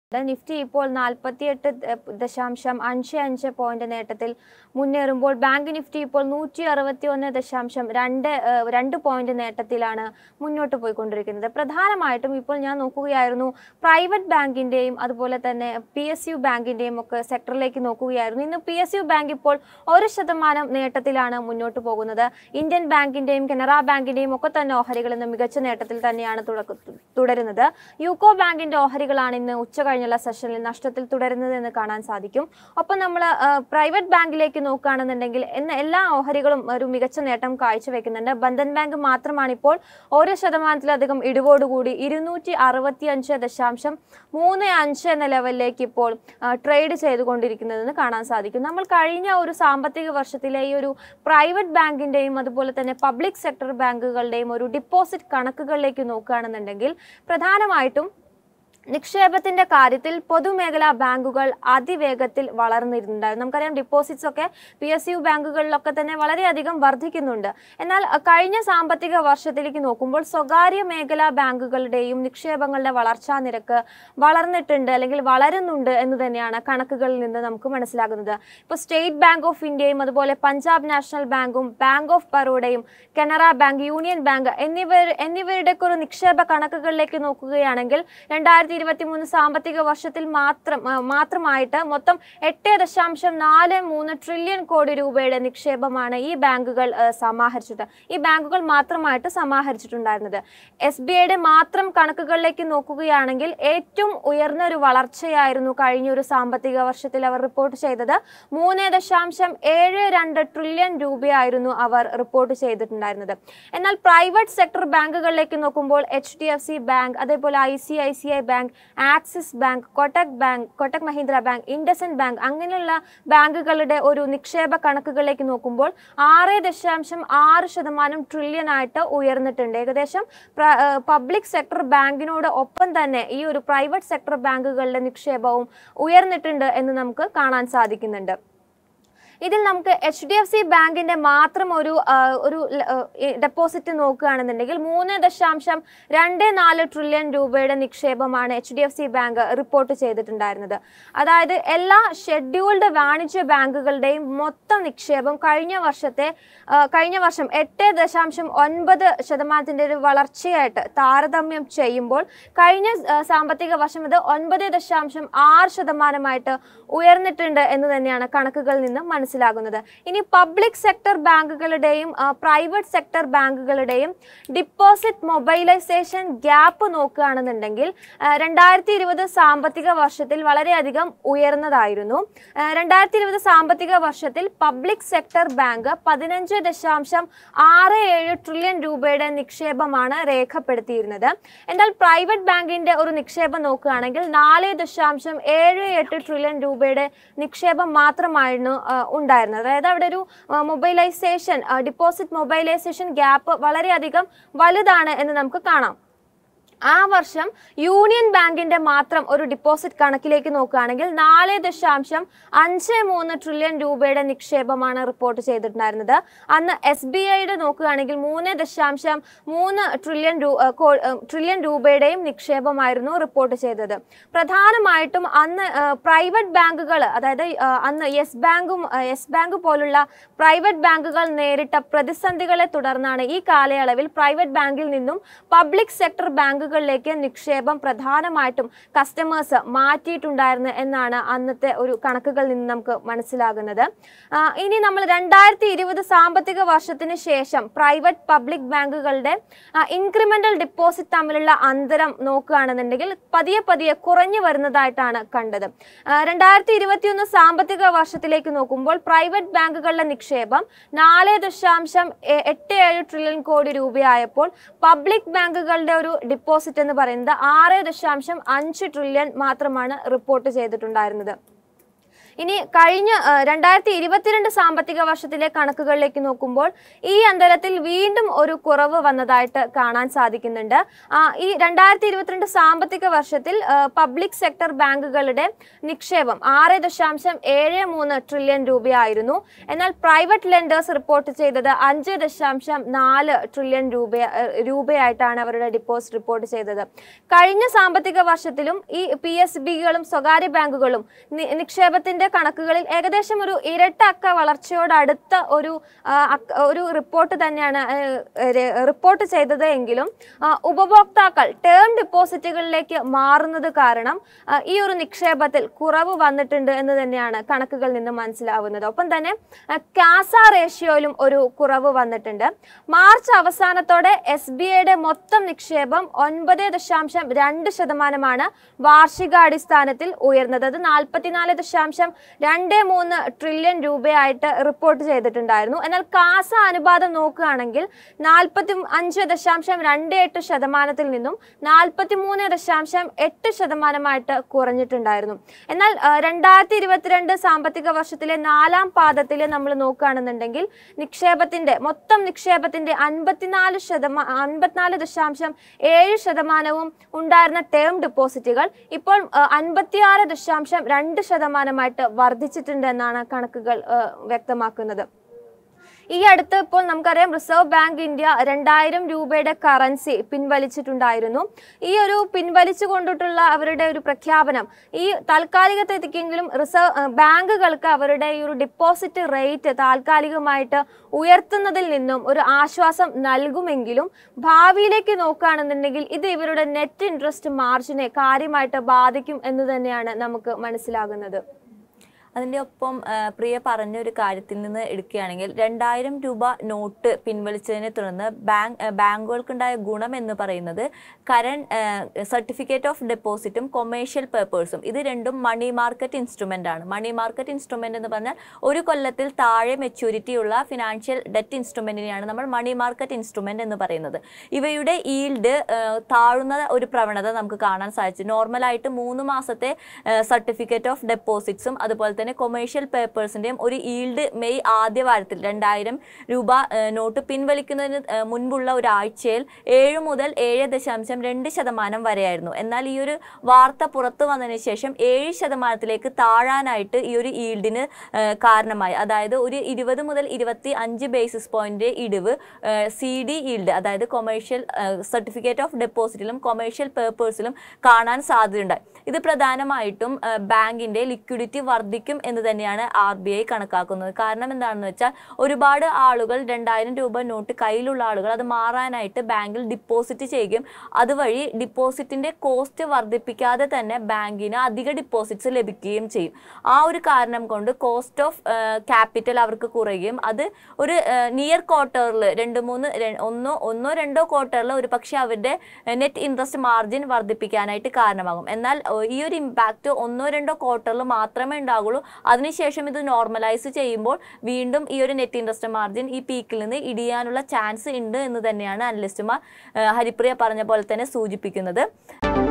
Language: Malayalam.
നിഫ്റ്റി ഇപ്പോൾ നാൽപ്പത്തിയെട്ട് ദശാംശം അഞ്ച് അഞ്ച് പോയിന്റ് നേട്ടത്തിൽ മുന്നേറുമ്പോൾ ബാങ്ക് നിഫ്റ്റി ഇപ്പോൾ നൂറ്റി അറുപത്തി ഒന്ന് ദശാംശം രണ്ട് ഏഹ്, രണ്ട് പോയിന്റ് നേട്ടത്തിലാണ് മുന്നോട്ട് പോയിക്കൊണ്ടിരിക്കുന്നത് പ്രധാനമായിട്ടും ഇപ്പോൾ ഞാൻ നോക്കുകയായിരുന്നു പ്രൈവറ്റ് ബാങ്കിന്റെയും അതുപോലെ തന്നെ പി എസ് യു ബാങ്കിന്റെയും ഒക്കെ സെക്ടറിലേക്ക് നോക്കുകയായിരുന്നു ഇന്ന് പി എസ് യു ബാങ്ക് ഇപ്പോൾ ഒരു ശതമാനം നേട്ടത്തിലാണ് മുന്നോട്ട് പോകുന്നത് ഇന്ത്യൻ ബാങ്കിന്റെയും കനറ ബാങ്കിന്റെയും ഒക്കെ തന്നെ ഓഹരികൾ ഇന്ന് മികച്ച നേട്ടത്തിൽ തന്നെയാണ് തുടക്ക- തുടരുന്നത് യൂക്കോ ബാങ്കിന്റെ ഓഹരികളാണ് ഇന്ന് ഉച്ച കഴിഞ്ഞുള്ള സെഷനിൽ നഷ്ടത്തിൽ തുടരുന്നത് എന്ന് കാണാൻ സാധിക്കും ഒപ്പം നമ്മൾ പ്രൈവറ്റ് ബാങ്കിലേക്ക് നോക്കുകയാണെന്നുണ്ടെങ്കിൽ ഇന്ന് എല്ലാ ഓഹരികളും ഒരു മികച്ച നേട്ടം കാഴ്ചവെക്കുന്നുണ്ട് ബന്ധൻ ബാങ്ക് മാത്രമാണ് ഇപ്പോൾ ഒരു ശതമാനത്തിലധികം ഇടിവോടുകൂടി ഇരുന്നൂറ്റി അറുപത്തി അഞ്ച് ദശാംശം മൂന്ന് അഞ്ച് എന്ന ലെവലിലേക്ക് ഇപ്പോൾ ട്രേഡ് ചെയ്തുകൊണ്ടിരിക്കുന്നതെന്ന് കാണാൻ സാധിക്കും നമ്മൾ കഴിഞ്ഞ ഒരു സാമ്പത്തിക വർഷത്തിലെ ഈ ഒരു പ്രൈവറ്റ് ബാങ്കിന്റെയും അതുപോലെ തന്നെ പബ്ലിക് സെക്ടർ ബാങ്കുകളുടെയും ഒരു ഡിപ്പോസിറ്റ് കണക്കുകളിലേക്ക് നോക്കുകയാണെന്നുണ്ടെങ്കിൽ പ്രധാനമായിട്ടും നിക്ഷേപത്തിന്റെ കാര്യത്തിൽ പൊതുമേഖലാ ബാങ്കുകൾ അതിവേഗത്തിൽ വളർന്നിരുന്നുണ്ടായിരുന്നു നമുക്കറിയാം ഡിപ്പോസിറ്റ്സ് ഒക്കെ പി എസ് യു ബാങ്കുകളിലൊക്കെ തന്നെ വളരെയധികം വർദ്ധിക്കുന്നുണ്ട് എന്നാൽ അഹ്, കഴിഞ്ഞ സാമ്പത്തിക വർഷത്തിലേക്ക് നോക്കുമ്പോൾ സ്വകാര്യ മേഖലാ ബാങ്കുകളുടെയും നിക്ഷേപങ്ങളുടെ വളർച്ചാ നിരക്ക് വളർന്നിട്ടുണ്ട് അല്ലെങ്കിൽ വളരുന്നുണ്ട് എന്ന് തന്നെയാണ് കണക്കുകളിൽ നിന്ന് നമുക്ക് മനസ്സിലാകുന്നത് ഇപ്പോൾ സ്റ്റേറ്റ് ബാങ്ക് ഓഫ് ഇന്ത്യയും അതുപോലെ പഞ്ചാബ് നാഷണൽ ബാങ്കും ബാങ്ക് ഓഫ് ബറോഡയും കനറ ബാങ്ക് യൂണിയൻ ബാങ്ക് എന്നിവർ എന്നിവരുടെയൊക്കെ ഒരു നിക്ഷേപ കണക്കുകളിലേക്ക് നോക്കുകയാണെങ്കിൽ രണ്ടായിരത്തി ഇരുപത്തി മൂന്ന് സാമ്പത്തിക വർഷത്തിൽ മാത്രം ആ, മാത്രമായിട്ട് മൊത്തം എട്ട് ദശാംശം നാല് മൂന്ന് ട്രില്യൺ കോടി രൂപയുടെ നിക്ഷേപമാണ് ഈ ബാങ്കുകൾ ആ, സമാഹരിച്ചത് ഈ ബാങ്കുകൾ മാത്രമായിട്ട് സമാഹരിച്ചിട്ടുണ്ടായിരുന്നത് എസ് ബി ഐയുടെ മാത്രം കണക്കുകളിലേക്ക് നോക്കുകയാണെങ്കിൽ ഏറ്റവും ഉയർന്ന ഒരു വളർച്ചയായിരുന്നു കഴിഞ്ഞ ഒരു സാമ്പത്തിക വർഷത്തിൽ അവർ റിപ്പോർട്ട് ചെയ്തത് മൂന്ന് ദശാംശം ഏഴ് രണ്ട് ട്രില്യൺ രൂപയായിരുന്നു അവർ റിപ്പോർട്ട് ചെയ്തിട്ടുണ്ടായിരുന്നത് എന്നാൽ പ്രൈവറ്റ് സെക്ടർ ബാങ്കുകളിലേക്ക് നോക്കുമ്പോൾ H D F C bank അതേപോലെ I C I C I bank axis bank Kotak bank Kotak Mahindra bank IndusInd bank അങ്ങനെയുള്ള ബാങ്കുകളുടെ ഒരു നിക്ഷേപ കണക്കുകളിലേക്ക് നോക്കുമ്പോൾ ആറ് ദശാംശം ആറ് ശതമാനം ട്രില്യൺ ആയിട്ട് ഉയർന്നിട്ടുണ്ട് ഏകദേശം പബ്ലിക് സെക്ടർ ബാങ്കിനോട് ഒപ്പം തന്നെ ഈ ഒരു പ്രൈവറ്റ് സെക്ടർ ബാങ്കുകളുടെ നിക്ഷേപവും ഉയർന്നിട്ടുണ്ട് എന്ന് നമുക്ക് കാണാൻ സാധിക്കുന്നുണ്ട് ഇതിൽ നമുക്ക് എച്ച് ഡി എഫ് സി ബാങ്കിന്റെ മാത്രം ഒരു ആ, ഒരു ഡെപ്പോസിറ്റ് നോക്കുകയാണെന്നുണ്ടെങ്കിൽ മൂന്ന് ദശാംശം രണ്ട് നാല് ട്രില്യൺ രൂപയുടെ നിക്ഷേപമാണ് H D F C bank report ചെയ്തിട്ടുണ്ടായിരുന്നത് അതായത് എല്ലാ ഷെഡ്യൂൾഡ് വാണിജ്യ ബാങ്കുകളുടെയും മൊത്തം നിക്ഷേപം കഴിഞ്ഞ വർഷത്തെ ആ, കഴിഞ്ഞ വർഷം എട്ട് ദശാംശം ഒൻപത് ശതമാനത്തിന്റെ ഒരു വളർച്ചയായിട്ട് താരതമ്യം ചെയ്യുമ്പോൾ കഴിഞ്ഞ ആ, സാമ്പത്തിക വർഷം ഇത് ഒൻപത് ദശാംശം ആറ് ശതമാനമായിട്ട് ഉയർന്നിട്ടുണ്ട് എന്ന് തന്നെയാണ് കണക്കുകളിൽ നിന്ന് മനസ്സിലാകുന്നത് ഇനി പബ്ലിക് സെക്ടർ ബാങ്കുകളുടെയും പ്രൈവറ്റ് സെക്ടർ ബാങ്കുകളുടെയും ഡിപ്പോസിറ്റ് മൊബൈലൈസേഷൻ ഗ്യാപ്പ് നോക്കുകയാണെന്നുണ്ടെങ്കിൽ രണ്ടായിരത്തി ഇരുപത് സാമ്പത്തിക വർഷത്തിൽ വളരെയധികം ഉയർന്നതായിരുന്നു രണ്ടായിരത്തി ഇരുപത് സാമ്പത്തിക വർഷത്തിൽ പബ്ലിക് സെക്ടർ ബാങ്ക് പതിനഞ്ച് ദശാംശം ആറ് ഏഴ് ട്രില്യൺ രൂപയുടെ നിക്ഷേപമാണ് രേഖപ്പെടുത്തിയിരുന്നത് എന്നാൽ പ്രൈവറ്റ് ബാങ്കിന്റെ ഒരു നിക്ഷേപം നോക്കുകയാണെങ്കിൽ നാല് ദശാംശം ഏഴ് എട്ട് ട്രില്യൺ രൂപയുടെ നിക്ഷേപം മാത്രമായിരുന്നു ആ, ഉണ്ടായിരുന്നത് അതായത് അവിടെ ഒരു മൊബൈലൈസേഷൻ ഡിപ്പോസിറ്റ് മൊബൈലൈസേഷൻ ഗ്യാപ്പ് വളരെയധികം വലുതാണ് എന്ന് നമുക്ക് കാണാം ആ വർഷം യൂണിയൻ ബാങ്കിന്റെ മാത്രം ഒരു ഡിപ്പോസിറ്റ് കണക്കിലേക്ക് നോക്കുകയാണെങ്കിൽ നാല് ദശാംശം അഞ്ച് മൂന്ന് ട്രില്യൺ രൂപയുടെ നിക്ഷേപമാണ് റിപ്പോർട്ട് ചെയ്തിട്ടുണ്ടായിരുന്നത് അന്ന് എസ് ബി ഐയുടെ നോക്കുകയാണെങ്കിൽ മൂന്ന് ദശാംശം മൂന്ന് ട്രില്യൺ രൂ ഏഹ് കോ- ഏഹ് ട്രില്യൺ രൂപയുടെയും നിക്ഷേപമായിരുന്നു റിപ്പോർട്ട് ചെയ്തത് പ്രധാനമായിട്ടും അന്ന് പ്രൈവറ്റ് ബാങ്കുകൾ അതായത് ഏഹ് അന്ന് യെസ് ബാങ്കും ഏഹ് യെസ് ബാങ്ക് പോലുള്ള പ്രൈവറ്റ് ബാങ്കുകൾ നേരിട്ട പ്രതിസന്ധികളെ തുടർന്നാണ് ഈ കാലയളവിൽ പ്രൈവറ്റ് ബാങ്കിൽ നിന്നും പബ്ലിക് സെക്ടർ ബാങ്കുകളിലേക്ക് നിക്ഷേപം പ്രധാനമായിട്ടും കസ്റ്റമേഴ്സ് മാറ്റിയിട്ടുണ്ടായിരുന്നു എന്നാണ് അന്നത്തെ ഒരു കണക്കുകളിൽ നിന്ന് നമുക്ക് മനസ്സിലാകുന്നത് ആ, ഇനി നമ്മൾ രണ്ടായിരത്തി ഇരുപത് സാമ്പത്തിക വർഷത്തിന് ശേഷം പ്രൈവറ്റ് പബ്ലിക് ബാങ്കുകളുടെ ഇൻക്രിമെന്റൽ ഡിപ്പോസിറ്റ് തമ്മിലുള്ള അന്തരം നോക്കുകയാണെന്നുണ്ടെങ്കിൽ പതിയെ പതിയെ കുറഞ്ഞു വരുന്നതായിട്ടാണ് കണ്ടത് രണ്ടായിരത്തി ഇരുപത്തിയൊന്ന് സാമ്പത്തിക വർഷത്തിലേക്ക് നോക്കുമ്പോൾ പ്രൈവറ്റ് ബാങ്കുകളുടെ നിക്ഷേപം നാല് ദശാംശം എ- എട്ട് ഏഴ് ട്രില്യൺ കോടി രൂപയായപ്പോൾ പബ്ലിക് ബാങ്കുകളുടെ ഒരു ഡിപ്പോസിറ്റ് എന്ന് പറയുന്നത് ആറ് ദശാംശം അഞ്ച് ട്രില്യൺ മാത്രമാണ് റിപ്പോർട്ട് ചെയ്തിട്ടുണ്ടായിരുന്നത് ഇനി കഴിഞ്ഞ ആ, രണ്ടായിരത്തി ഇരുപത്തിരണ്ട് സാമ്പത്തിക വർഷത്തിലെ കണക്കുകളിലേക്ക് നോക്കുമ്പോൾ ഈ അന്തരത്തിൽ വീണ്ടും ഒരു കുറവ് വന്നതായിട്ട് കാണാൻ സാധിക്കുന്നുണ്ട് ആ, ഈ രണ്ടായിരത്തി ഇരുപത്തിരണ്ട് സാമ്പത്തിക വർഷത്തിൽ പബ്ലിക് സെക്ടർ ബാങ്കുകളുടെ നിക്ഷേപം ആറ് ദശാംശം ഏഴ് മൂന്ന് ട്രില്യൺ രൂപയായിരുന്നു എന്നാൽ പ്രൈവറ്റ് ലെൻഡേഴ്സ് റിപ്പോർട്ട് ചെയ്തത് അഞ്ച് ദശാംശം നാല് ട്രില്യൺ രൂപ ഏഹ്, രൂപയായിട്ടാണ് അവരുടെ ഡിപ്പോസിറ്റ് റിപ്പോർട്ട് ചെയ്തത് കഴിഞ്ഞ സാമ്പത്തിക വർഷത്തിലും ഈ പി എസ് ബികളും സ്വകാര്യ ബാങ്കുകളും നി- നിക്ഷേപത്തിന്റെ കണക്കുകളിൽ ഏകദേശം ഒരു ഇരട്ട അക്ക വളർച്ചയോട് അടുത്ത ഒരു ആ, അക്ക- ഒരു റിപ്പോർട്ട് തന്നെയാണ് ഏഹ്, രെ- റിപ്പോർട്ട് ചെയ്തത് എങ്കിലും ആ, ഉപഭോക്താക്കൾ ടേം ഡിപ്പോസിറ്റുകളിലേക്ക് മാറുന്നത് കാരണം ആ, ഈ ഒരു നിക്ഷേപത്തിൽ കുറവ് വന്നിട്ടുണ്ട് എന്ന് തന്നെയാണ് കണക്കുകളിൽ നിന്ന് മനസ്സിലാവുന്നത് ഒപ്പം തന്നെ ആ, കാസ റേഷ്യോയിലും ഒരു കുറവ് വന്നിട്ടുണ്ട് മാർച്ച് അവസാനത്തോടെ എസ് ബി ഐയുടെ മൊത്തം നിക്ഷേപം ഒൻപത് ദശാംശം രണ്ട് ശതമാനമാണ് വാർഷികാടിസ്ഥാനത്തിൽ ഉയർന്നത് അത് നാൽപ്പത്തിനാല് ദശാംശം രണ്ട് മൂന്ന് ട്രില്യൺ രൂപയായിട്ട് റിപ്പോർട്ട് ചെയ്തിട്ടുണ്ടായിരുന്നു എന്നാൽ കാസ അനുപാതം നോക്കുകയാണെങ്കിൽ നാൽപ്പത്തി അഞ്ച് ദശാംശം രണ്ട് എട്ട് ശതമാനത്തിൽ നിന്നും നാൽപ്പത്തി മൂന്ന് ദശാംശം എട്ട് ശതമാനമായിട്ട് കുറഞ്ഞിട്ടുണ്ടായിരുന്നു എന്നാൽ ആ, രണ്ടായിരത്തി ഇരുപത്തിരണ്ട് സാമ്പത്തിക വർഷത്തിലെ നാലാം പാദത്തിൽ നമ്മൾ നോക്കുകയാണെന്നുണ്ടെങ്കിൽ നിക്ഷേപത്തിന്റെ മൊത്തം നിക്ഷേപത്തിന്റെ അൻപത്തിനാല് ശതമാ അൻപത്തിനാല് ദശാംശം ഏഴ് ശതമാനവും ഉണ്ടായിരുന്ന ടേം ഡിപ്പോസിറ്റുകൾ ഇപ്പോൾ അൻപത്തിയാറ് ദശാംശം രണ്ട് ശതമാനമായിട്ട് വർദ്ധിച്ചിട്ടുണ്ട് എന്നാണ് കണക്കുകൾ ആ, വ്യക്തമാക്കുന്നത് ഈ അടുത്ത് ഇപ്പോൾ നമുക്കറിയാം റിസർവ് ബാങ്ക് ഇന്ത്യ രണ്ടായിരം രൂപയുടെ കറൻസി പിൻവലിച്ചിട്ടുണ്ടായിരുന്നു ഈ ഒരു പിൻവലിച്ചു കൊണ്ടിട്ടുള്ള അവരുടെ ഒരു പ്രഖ്യാപനം ഈ താൽക്കാലികത്തെങ്കിലും റിസർവ് ഏഹ് ബാങ്കുകൾക്ക് അവരുടെ ഈ ഒരു ഡിപ്പോസിറ്റ് റേറ്റ് താൽക്കാലികമായിട്ട് ഉയർത്തുന്നതിൽ നിന്നും ഒരു ആശ്വാസം നൽകുമെങ്കിലും ഭാവിയിലേക്ക് നോക്കുകയാണെന്നുണ്ടെങ്കിൽ ഇത് ഇവരുടെ നെറ്റ് ഇൻട്രസ്റ്റ് മാർജിനെ കാര്യമായിട്ട് ബാധിക്കും എന്ന് തന്നെയാണ് നമുക്ക് മനസ്സിലാകുന്നത് അതിൻ്റെ ഒപ്പം ആ, പ്രിയ പറഞ്ഞ ഒരു കാര്യത്തിൽ നിന്ന് എടുക്കുകയാണെങ്കിൽ രണ്ടായിരം രൂപ നോട്ട് പിൻവലിച്ചതിനെ തുടർന്ന് ബാങ്ക് ആ, ബാങ്കുകൾക്കുണ്ടായ ഗുണം എന്ന് പറയുന്നത് കരണ്ട് സർട്ടിഫിക്കറ്റ് ഓഫ് ഡെപ്പോസിറ്റും കൊമേഴ്ഷ്യൽ പേപ്പേഴ്സും ഇത് രണ്ടും മണി മാർക്കറ്റ് ഇൻസ്ട്രുമെൻ്റ് ആണ് മണി മാർക്കറ്റ് ഇൻസ്ട്രുമെൻ്റ് എന്ന് പറഞ്ഞാൽ ഒരു കൊല്ലത്തിൽ താഴെ മെച്യൂരിറ്റി ഉള്ള ഫിനാൻഷ്യൽ ഡെറ്റ് ഇൻസ്ട്രുമെൻറ്റിനെയാണ് നമ്മൾ മണി മാർക്കറ്റ് ഇൻസ്ട്രുമെൻ്റ് എന്ന് പറയുന്നത് ഇവയുടെ ഈൽഡ് താഴുന്ന ഒരു പ്രവണത നമുക്ക് കാണാൻ സാധിച്ചു നോർമലായിട്ട് മൂന്ന് മാസത്തെ സർട്ടിഫിക്കറ്റ് ഓഫ് ഡെപ്പോസിറ്റ്സും അതുപോലെ തന്നെ കൊമേഴ്ഷ്യൽ പേപ്പേഴ്സിൻ്റെയും ഒരു ഈൽഡ് മെയ് ആദ്യ വാരത്തിൽ രണ്ടായിരം രൂപ ഏഹ്, നോട്ട് പിൻവലിക്കുന്നതിന് ഏഹ്, മുൻപുള്ള ഒരാഴ്ചയിൽ ഏഴ് മുതൽ ഏഴ് ദശാംശം രണ്ട് ശതമാനം വരെയായിരുന്നു എന്നാൽ ഈ ഒരു വാർത്ത പുറത്തു വന്നതിന് ശേഷം ഏഴ് ശതമാനത്തിലേക്ക് താഴാനായിട്ട് ഈ ഒരു ഈൽഡിന് ഏഹ്, കാരണമായി അതായത് ഒരു ഇരുപത് മുതൽ ഇരുപത്തി അഞ്ച് ബേസിസ് പോയിന്റ് ഇടിവ് സി ഡി ഈൽഡ് അതായത് കൊമേഴ്ഷ്യൽ സർട്ടിഫിക്കറ്റ് ഓഫ് ഡെപ്പോസിറ്റിലും കൊമേഴ്ഷ്യൽ പേപ്പേഴ്സിലും കാണാൻ സാധ്യതയുണ്ടായി ഇത് പ്രധാനമായിട്ടും ആ, ബാങ്കിന്റെ ലിക്വിഡിറ്റി വർദ്ധിക്കും എന്ന് തന്നെയാണ് ആർ ബി ഐ കണക്കാക്കുന്നത് കാരണം എന്താണെന്ന് വെച്ചാൽ ഒരുപാട് ആളുകൾ രണ്ടായിരം രൂപ നോട്ട് കയ്യിലുള്ള ആളുകൾ അത് മാറാനായിട്ട് ബാങ്കിൽ ഡിപ്പോസിറ്റ് ചെയ്യുകയും അതുവഴി ഡിപ്പോസിറ്റിന്റെ കോസ്റ്റ് വർദ്ധിപ്പിക്കാതെ തന്നെ ബാങ്കിന് അധിക ഡിപ്പോസിറ്റ്സ് ലഭിക്കുകയും ചെയ്യും ആ ഒരു കാരണം കൊണ്ട് കോസ്റ്റ് ഓഫ് ക്യാപിറ്റൽ അവർക്ക് കുറയുകയും അത് ഒരു നിയർ ക്വാർട്ടറിൽ രണ്ട് മൂന്ന് ര- ഒന്നോ ഒന്നോ രണ്ടോ ക്വാർട്ടറിൽ ഒരു പക്ഷേ അവരുടെ നെറ്റ് ഇൻട്രസ്റ്റ് മാർജിൻ വർദ്ധിപ്പിക്കാനായിട്ട് കാരണമാകും എന്നാൽ ഏഹ്, ഈ ഒരു ഇമ്പാക്റ്റ് ഒന്നോ രണ്ടോ ക്വാർട്ടറിൽ മാത്രമേ ഉണ്ടാകുള്ളൂ അതിനുശേഷം ഇത് നോർമലൈസ് ചെയ്യുമ്പോൾ വീണ്ടും ഈ ഒരു നെറ്റ് ഇൻട്രസ്റ്റ് മാർജിൻ ഈ പീക്കിൽ നിന്ന് ഇടിയാനുള്ള ചാൻസ് ഉണ്ട് എന്ന് തന്നെയാണ് അനലിസ്റ്റുമാർ ഹരിപ്രിയ പറഞ്ഞ പോലെ തന്നെ സൂചിപ്പിക്കുന്നത്